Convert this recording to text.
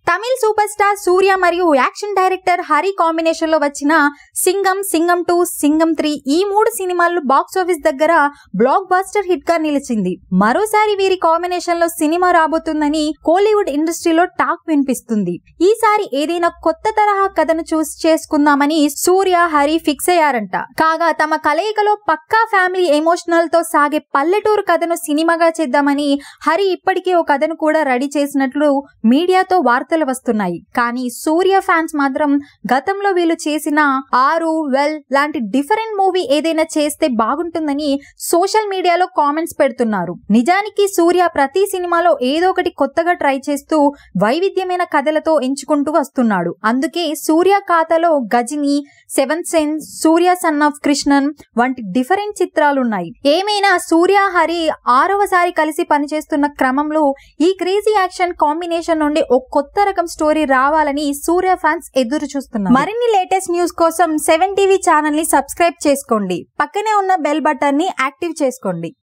Tamil super star సూర్య మరియు action director Hari combination లో వచ్చిన సింగం సింగం టూ సింగం త్రీ ఈ మూడు సినిమాలు బాక్స్ ఆఫీస్ దగ్గర బ్లాక్ బాస్టర్ హిట్ గా నిలిచింది మరోసారి వీరి కాంబినేషన్ లో సినిమా రాబోతుందని కోలీవుడ్ ఇండస్ట్రీలో టాక్ వినిపిస్తుంది ఈసారి ఏదైనా కొత్త తరహా కథను చూస్ చేసుకుందామని సూర్య హరి ఫిక్స్ అయ్యారంట కాగా తమ కలయికలో పక్కా ఫ్యామిలీ ఎమోషనల్ తో సాగే పల్లెటూరు కథను సినిమాగా చేద్దామని హరి ఇప్పటికే ఓ కథను కూడా రెడీ చేసినట్లు మీడియాతో వార్తలు వస్తున్నాయి కానీ సూర్య ఫ్యాన్స్ మాత్రం గతంలో వీళ్ళు చేసిన ఆరు వెల్ లాంటి డిఫరెంట్ మూవీ ఏదైనా చేస్తే బాగుంటుందని సోషల్ మీడియాలో కామెంట్స్ పెడుతున్నారు నిజానికి సూర్య ప్రతి సినిమాలో ఏదో ఒకటి కొత్తగా ట్రై చేస్తూ వైవిధ్యమైన కథలతో ఎంచుకుంటూ వస్తున్నాడు అందుకే సూర్య ఖాతాలో Ghajini seven sense Suriya son of Krishnan వంటి డిఫరెంట్ చిత్రాలున్నాయి ఏమైనా సూర్య హరి ఆరవసారి కలిసి పనిచేస్తున్న క్రమంలో ఈ క్రేజీ యాక్షన్ కాంబినేషన్ నుండి ఒక కొత్త రకం స్టోరీ రావాలని సూర్య ఫ్యాన్స్ ఎదురు చూస్తున్నారు మరిన్ని లేటెస్ట్ న్యూస్ కోసం సెవెన్ టీవీ ఛానల్ ని సబ్స్క్రైబ్ చేసుకోండి పక్కనే ఉన్న బెల్ బటన్ ని యాక్టివ్ చేసుకోండి